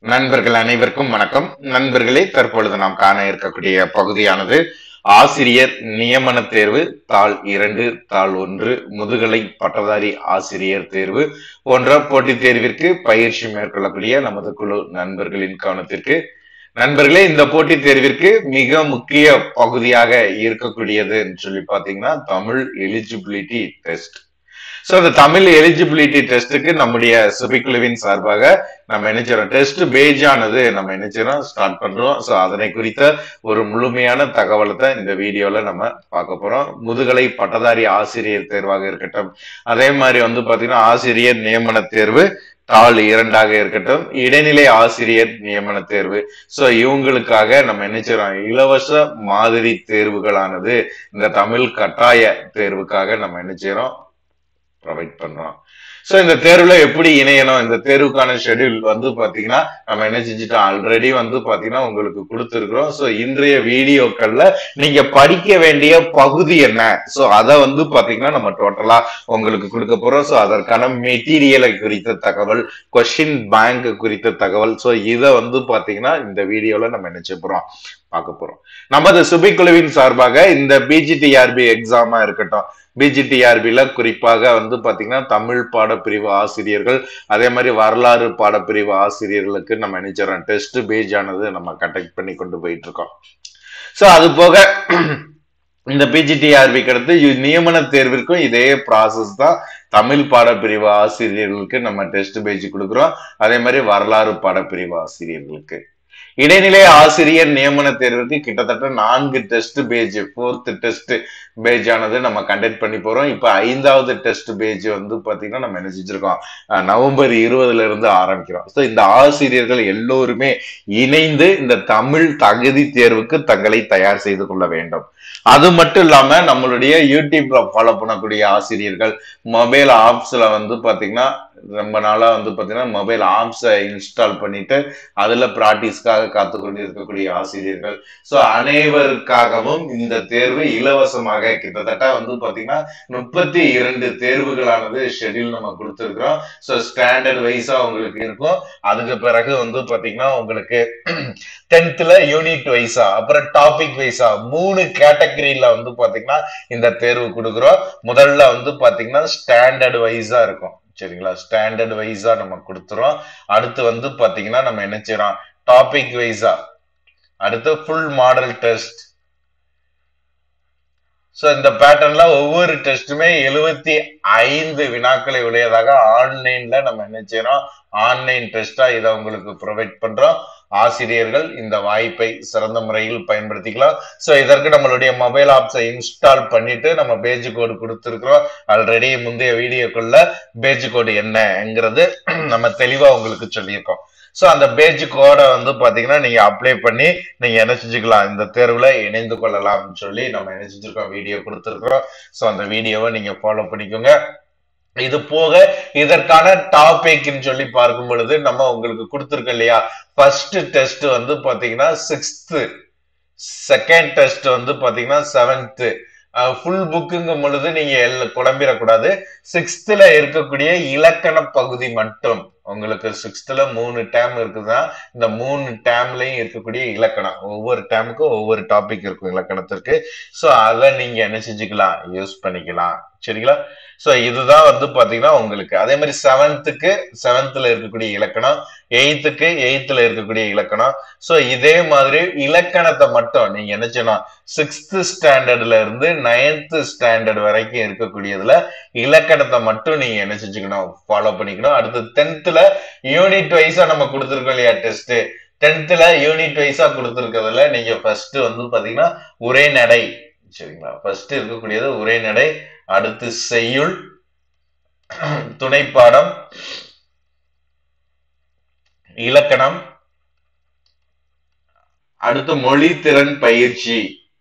நண்பர்கள் அனைவருக்கும் வணக்கம் நண்பர்களே தற்பொழுது நாம் காண இருக்கக்கூடிய பகுதியானது ஆசிரியர் நியமன தேர்வு தாள் இரண்டு தாள் ஒன்று முதுகலை பட்டதாரி ஆசிரியர் தேர்வு போன்ற போட்டித் தேர்விற்கு பயிற்சி மேற்கொள்ளக்கூடிய நமது குழு நண்பர்களின் கவனத்திற்கு நண்பர்களே இந்த போட்டித் தேர்விற்கு மிக முக்கிய பகுதியாக இருக்கக்கூடியதுன்னு சொல்லி பாத்தீங்கன்னா தமிழ் எலிஜிபிலிட்டி டெஸ்ட் சோ அந்த தமிழ் எலிஜிபிலிட்டி டெஸ்ட்டுக்கு நம்முடைய சுபிக்குழுவின் சார்பாக நம்ம என்ன செய்யறோம் டெஸ்ட் பேஜ் ஆனது நம்ம என்ன செய்யறோம் ஸ்டார்ட் பண்றோம் சோ அதனை குறித்த ஒரு முழுமையான தகவலை தான் இந்த வீடியோல நம்ம பார்க்க போறோம் முதுகலை பட்டதாரி ஆசிரியர் தேர்வாக இருக்கட்டும் அதே மாதிரி வந்து பாத்தீங்கன்னா ஆசிரியர் நியமன தேர்வு தாள் இரண்டாக இருக்கட்டும் இடைநிலை ஆசிரியர் நியமன தேர்வு சோ இவங்களுக்காக நம்ம என்ன செய்யறோம் இலவச மாதிரி தேர்வுகளானது இந்த தமிழ் கட்டாய தேர்வுக்காக நம்ம என்ன செய்யறோம் ப்ரொவைட் பண்றோம் சோ இந்த தேர்வுல எப்படி இணையணும் இந்த தேர்வுக்கான ஷெட்யூல் வந்து பாத்தீங்கன்னா நம்ம என்ன செஞ்சுட்டோம் ஆல்ரெடி வந்து பாத்தீங்கன்னா உங்களுக்கு கொடுத்துருக்கிறோம் சோ இன்றைய வீடியோக்கள்ல நீங்க படிக்க வேண்டிய பகுதி என்ன சோ அதை வந்து பாத்தீங்கன்னா நம்ம டோட்டலா உங்களுக்கு கொடுக்க போறோம் சோ அதற்கான மெட்டீரியலை குறித்த தகவல் கொஸ்டின் பேங்க் குறித்த தகவல் சோ இதை வந்து பாத்தீங்கன்னா இந்த வீடியோல நம்ம என்ன செய்ய போறோம் பார்க்க போறோம் நமது சுபிக்குழுவின் சார்பாக இந்த பிஜிடிஆர்பி எக்ஸாமா இருக்கட்டும் பிஜிடிஆர்பில குறிப்பாக வந்து பாத்தீங்கன்னா தமிழ் பாடப்பிரிவு ஆசிரியர்கள் அதே மாதிரி வரலாறு பாடப்பிரிவு ஆசிரியர்களுக்கு நம்ம நினைச்சிடறோம் டெஸ்ட் பேஜ் ஆனது நம்ம கண்டக்ட் பண்ணி கொண்டு போயிட்டு இருக்கோம் சோ அது போக இந்த பிஜிடிஆர்பிக்கு அடுத்து இ- நியமன தேர்விற்கும் இதே ப்ராசஸ் தான் தமிழ் பாடப்பிரிவு ஆசிரியர்களுக்கு நம்ம டெஸ்ட் பேஜ் கொடுக்குறோம் அதே மாதிரி வரலாறு பாடப்பிரிவு ஆசிரியர்களுக்கு இடைநிலை ஆசிரியர் நியமன தேர்வுக்கு கிட்டத்தட்ட நான்கு test page fourth test page ஆனது நம்ம கண்டக்ட் பண்ணி போறோம் இப்ப ஐந்தாவது டெஸ்ட் பேஜ் வந்து பாத்தீங்கன்னா நம்ம என்ன செஞ்சிருக்கோம் அஹ் நவம்பர் இருபதுல இருந்து ஆரம்பிக்கிறோம் ஸோ இந்த ஆசிரியர்கள் எல்லோருமே இணைந்து இந்த தமிழ் தகுதி தேர்வுக்கு தங்களை தயார் செய்து கொள்ள வேண்டும் அது மட்டும் இல்லாம நம்மளுடைய யூடியூப்ல ஃபாலோ பண்ணக்கூடிய ஆசிரியர்கள் மொபைல் ஆப்ஸ்ல வந்து பாத்தீங்கன்னா ரொம்ப நாளா வந்து பாத்தீங்கன்னா மொபைல் ஆப்ஸை இன்ஸ்டால் பண்ணிட்டு அதுல பிராக்டிஸ்க்காக காத்து கொண்டு இருக்கக்கூடிய ஆசிரியர்கள் சோ அனைவருக்காகவும் இந்த தேர்வு இலவசமாக கிட்டத்தட்ட வந்து பாத்தீங்கன்னா முப்பத்தி இரண்டு தேர்வுகளானது ஷெட்யூல் நம்ம கொடுத்துருக்கிறோம் ஸோ ஸ்டாண்டர்ட் வைஸா உங்களுக்கு இருக்கும் அதுக்கு பிறகு வந்து பாத்தீங்கன்னா உங்களுக்கு டென்த்ல யூனிட் வைஸா அப்புறம் டாபிக் வைஸா மூணு கேட்டகரியில வந்து பாத்தீங்கன்னா இந்த தேர்வு கொடுக்குறோம் முதல்ல வந்து பாத்தீங்கன்னா ஸ்டாண்டர்ட் வைஸா இருக்கும் சரிங்களா ஸ்டாண்டர்ட் வைஸா நம்ம கொடுத்துறோம் அடுத்து வந்து பாத்தீங்கன்னா நம்ம என்ன செய்யறோம் டாபிக் வைஸா அடுத்து ஃபுல் மாடல் டெஸ்ட் சோ இந்த பேட்டர்ன்ல ஒவ்வொரு டெஸ்ட்டுமே எழுபத்தி ஐந்து வினாக்களை உடையதாக ஆன்லைன்ல நம்ம என்ன செய்யறோம் ஆன்லைன் டெஸ்டா இதை உங்களுக்கு ப்ரொவைட் பண்றோம் ஆசிரியர்கள் இந்த வாய்ப்பை சிறந்த முறையில் பயன்படுத்திக்கலாம் சோ இதற்கு நம்மளுடைய மொபைல் ஆப்ஸை இன்ஸ்டால் பண்ணிட்டு நம்ம பேஜ் கோடு கொடுத்துருக்கிறோம் ஆல்ரெடி முந்தைய வீடியோக்குள்ள பேஜ் கோடு என்னங்கிறது நம்ம தெளிவா உங்களுக்கு சொல்லியிருக்கோம் சோ அந்த பேஜ் கோடை வந்து பாத்தீங்கன்னா நீங்க அப்ளை பண்ணி நீங்க என்ன செஞ்சுக்கலாம் இந்த தேர்வுல இணைந்து கொள்ளலாம்னு சொல்லி நம்ம என்ன செஞ்சிருக்கோம் வீடியோ கொடுத்துருக்கிறோம் சோ அந்த வீடியோவை நீங்க ஃபாலோ பண்ணிக்கோங்க இது போக இதற்கான டாபிக்னு சொல்லி பார்க்கும் பொழுது நம்ம உங்களுக்கு கொடுத்துருக்கோம் இல்லையா ஃபர்ஸ்ட் டெஸ்ட் வந்து பாத்தீங்கன்னா சிக்ஸ்த் செகண்ட் டெஸ்ட் வந்து பாத்தீங்கன்னா செவன்த் ஃபுல் புக்குங்கும் பொழுது நீங்க எல்ல- குழம்பிடக்கூடாது சிக்ஸ்த்ல இருக்கக்கூடிய இலக்கண பகுதி மட்டும் உங்களுக்கு சிக்ஸ்த்ல மூணு டேம் இருக்குதுன்னா இந்த மூணு டேம்லயும் இருக்கக்கூடிய இலக்கணம் ஒவ்வொரு டேமுக்கும் ஒவ்வொரு டாபிக் இருக்கும் இலக்கணத்திற்கு சோ அதை நீங்க என்ன செஞ்சுக்கலாம் யூஸ் பண்ணிக்கலாம் சரிங்களா சோ இதுதான் வந்து பாத்தீங்கன்னா உங்களுக்கு அதே மாதிரி செவன்த்துக்கு செவன்த்ல இருக்கக்கூடிய இலக்கணம் எயித்துக்கு எயித்துல இருக்கக்கூடிய இலக்கணம் சோ இதே மாதிரி இலக்கணத்தை மட்டும் நீங்க என்ன செய்யணும் சிக்ஸ்த் ஸ்டாண்டர்ட்ல இருந்து நைன்த் ஸ்டாண்டர்ட் வரைக்கும் இருக்கக்கூடியதுல இலக்கணத்தை மட்டும் நீங்க என்ன செஞ்சுக்கணும் ஃபாலோ பண்ணிக்கணும் அடுத்து டென்த்ல யூனிட் வைஸா நம்ம கொடுத்துருக்கோம் இல்லையா டெஸ்ட் டென்த்ல யூனிட் வைஸா கொடுத்துருக்கிறதுல நீங்க ஃபர்ஸ்ட் வந்து பாத்தீங்கன்னா உரைநடை சரிங்களா ஃபர்ஸ்ட் இருக்கக்கூடியது உரைநடை அடுத்து செய்யுள் துணைப்பாடம் இலக்கணம் அடுத்து மொழி திறன் பயிற்சி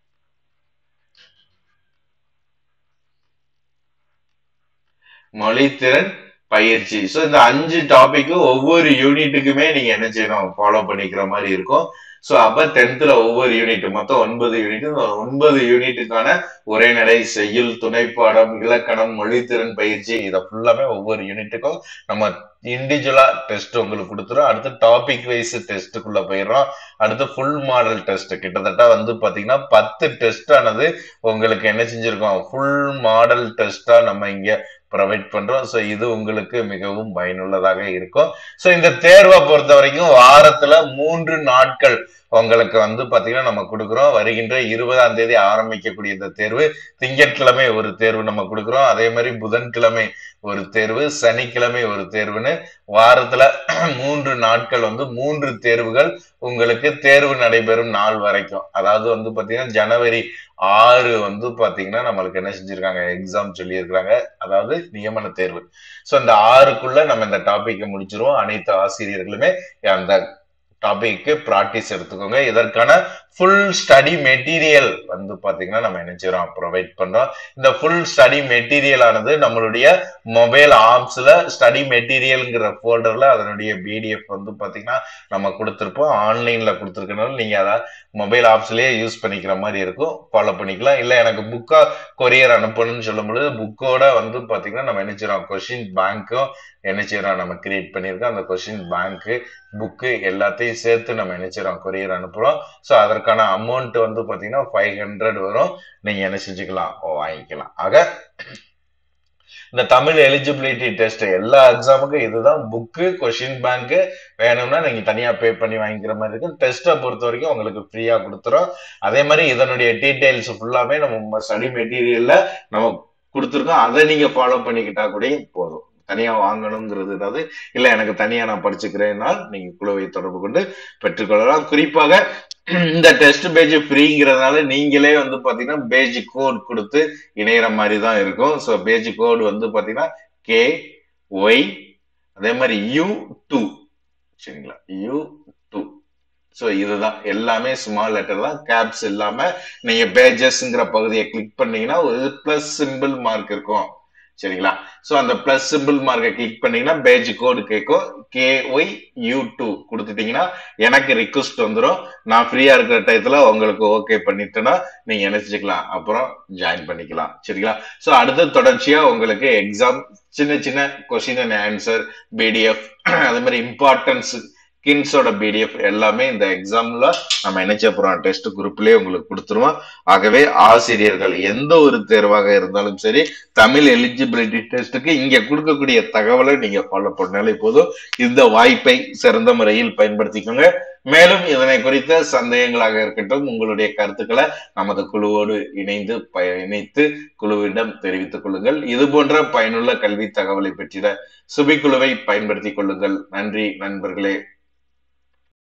மொழித்திறன் பயிற்சி சோ இந்த அஞ்சு டாபிக் ஒவ்வொரு யூனிட்டுக்குமே நீங்க என்ன செய்யணும் ஃபாலோ பண்ணிக்கிற மாதிரி இருக்கும் சோ அப்ப டென்த்ல ஒவ்வொரு யூனிட் மொத்தம் ஒன்பது யூனிட் ஒன்பது யூனிட்டுக்கான உரைநடை செய்யுள் துணைப்பாடம் இலக்கணம் மொழித்திறன் பயிற்சி இதை ஃபுல்லாமே ஒவ்வொரு யூனிட்டுக்கும் நம்ம இண்டிவிஜுவலா டெஸ்ட் உங்களுக்கு கொடுத்துரும் அடுத்து டாபிக் வைஸ் டெஸ்ட்டுக்குள்ள போயிடுறோம் அடுத்து ஃபுல் மாடல் டெஸ்ட் கிட்டத்தட்ட வந்து பாத்தீங்கன்னா பத்து டெஸ்ட் ஆனது உங்களுக்கு என்ன செஞ்சிருக்கோம் ஃபுல் மாடல் டெஸ்டா நம்ம இங்க ப்ரொவைட் பண்றோம் ஸோ இது உங்களுக்கு மிகவும் பயனுள்ளதாக இருக்கும் ஸோ இந்த தேர்வை பொறுத்த வரைக்கும் வாரத்துல மூன்று நாட்கள் உங்களுக்கு வந்து பாத்தீங்கன்னா நம்ம கொடுக்குறோம் வருகின்ற இருபதாம் தேதி ஆரம்பிக்கக்கூடிய இந்த தேர்வு திங்கட்கிழமை ஒரு தேர்வு நம்ம கொடுக்குறோம் அதே மாதிரி புதன்கிழமை ஒரு தேர்வு சனிக்கிழமை ஒரு தேர்வுன்னு வாரத்துல மூன்று நாட்கள் வந்து மூன்று தேர்வுகள் உங்களுக்கு தேர்வு நடைபெறும் நாள் வரைக்கும் அதாவது வந்து பாத்தீங்கன்னா ஜனவரி ஆறு வந்து பாத்தீங்கன்னா நம்மளுக்கு என்ன செஞ்சிருக்காங்க எக்ஸாம் சொல்லி இருக்கிறாங்க அதாவது நியமன தேர்வு சோ இந்த ஆறுக்குள்ள நம்ம இந்த டாபிக்கை முடிச்சிருவோம் அனைத்து ஆசிரியர்களுமே அந்த டாபிக்கு ப்ராக்டிஸ் எடுத்துக்கோங்க இதற்கான ஃபுல் ஸ்டடி மெட்டீரியல் வந்து பாத்தீங்கன்னா நம்ம நினைச்சிரோம் ப்ரொவைட் பண்றோம் இந்த ஃபுல் ஸ்டடி மெட்டீரியல் ஆனது நம்மளுடைய மொபைல் ஆப்ஸ்ல ஸ்டடி மெட்டீரியல்ங்கிற ஃபோல்டர்ல அதனுடைய பிடிஎஃப் வந்து பாத்தீங்கன்னா நம்ம கொடுத்துருப்போம் ஆன்லைன்ல கொடுத்துருக்கனால நீங்க அதை மொபைல் ஆப்ஸ்லயே யூஸ் பண்ணிக்கிற மாதிரி இருக்கும் ஃபாலோ பண்ணிக்கலாம் இல்ல எனக்கு புக்கா கொரியர் அனுப்பணும்னு சொல்லும் பொழுது புக்கோட வந்து பாத்தீங்கன்னா நம்ம நினைச்சிரோம் கொஸ்டின் பேங்க்கும் என்ன செய்யறோம் நம்ம கிரியேட் பண்ணியிருக்கோம் அந்த கொஸ்டின் பேங்க்கு புக்கு எல்லாத்தையும் சேர்த்து நம்ம என்ன செய்யறோம் கொரியர் அனுப்புறோம் ஸோ அதற்கான அமௌண்ட் வந்து பாத்தீங்கன்னா ஃபைவ் ஹண்ட்ரட் வரும் நீங்க என்ன செஞ்சுக்கலாம் வாங்கிக்கலாம் ஆக இந்த தமிழ் எலிஜிபிலிட்டி டெஸ்ட் எல்லா எக்ஸாமுக்கும் இதுதான் புக்கு கொஷின் பேங்க் வேணும்னா நீங்க தனியா பே பண்ணி வாங்கிக்கிற மாதிரி இருக்கும் டெஸ்ட்டை பொறுத்த வரைக்கும் உங்களுக்கு ஃப்ரீயா கொடுத்துரும் அதே மாதிரி இதனுடைய டீடைல்ஸ் ஃபுல்லாமே நம்ம ஸ்டடி மெட்டீரியல்ல நம்ம கொடுத்துருக்கோம் அதை நீங்க ஃபாலோ பண்ணிக்கிட்டா கூட போதும் தனியா வாங்கணுங்கிறது அதாவது இல்ல எனக்கு தனியா நான் படிச்சுக்கிறேன்னால் நீங்க குழுவை தொடர்பு கொண்டு பெற்றுக்கொள்ளலாம் குறிப்பாக இந்த டெஸ்ட் பேஜ் ஃப்ரீங்கிறதுனால நீங்களே வந்து பாத்தீங்கன்னா பேஜ் கோட் கொடுத்து இணையிற மாதிரி தான் இருக்கும் ஸோ பேஜ் கோட் வந்து பாத்தீங்கன்னா கே ஒய் அதே மாதிரி யூ டூ சரிங்களா யூ டூ ஸோ இதுதான் எல்லாமே ஸ்மால் லெட்டர் தான் கேப்ஸ் இல்லாம நீங்க பேஜஸ்ங்கிற பகுதியை கிளிக் பண்ணீங்கன்னா ஒரு பிளஸ் சிம்பிள் மார்க் இருக்கும் சரிங்களா ஸோ அந்த பிளஸ் சிம்பிள் மார்க்கை கிளிக் பண்ணீங்கன்னா பேஜ் கோடு கேட்கும் கே ஒய் யூ டூ கொடுத்துட்டீங்கன்னா எனக்கு ரிக்வஸ்ட் வந்துடும் நான் ஃப்ரீயா இருக்கிற டயத்துல உங்களுக்கு ஓகே பண்ணிட்டேன்னா நீங்க என்ன செஞ்சுக்கலாம் அப்புறம் ஜாயின் பண்ணிக்கலாம் சரிங்களா ஸோ அடுத்து தொடர்ச்சியா உங்களுக்கு எக்ஸாம் சின்ன சின்ன கொஸ்டின் அண்ட் ஆன்சர் பிடிஎஃப் அதே மாதிரி இம்பார்ட்டன்ஸ் கின்ஸோட பிடிஎஃப் எல்லாமே இந்த எக்ஸாம்ல நம்ம என்ன போறோம் டெஸ்ட் குரூப்லயே உங்களுக்கு கொடுத்துருவோம் ஆகவே ஆசிரியர்கள் எந்த ஒரு தேர்வாக இருந்தாலும் சரி தமிழ் எலிஜிபிலிட்டி டெஸ்ட்டுக்கு இங்க கொடுக்கக்கூடிய தகவலை நீங்க ஃபாலோ பண்ணாலே போதும் இந்த வாய்ப்பை சிறந்த முறையில் பயன்படுத்திக்கோங்க மேலும் இதனை குறித்த சந்தேகங்களாக இருக்கட்டும் உங்களுடைய கருத்துக்களை நமது குழுவோடு இணைந்து இணைத்து குழுவிடம் தெரிவித்துக் கொள்ளுங்கள் இது போன்ற பயனுள்ள கல்வி தகவலை பெற்றிட சுபி குழுவை பயன்படுத்திக் கொள்ளுங்கள் நன்றி நண்பர்களே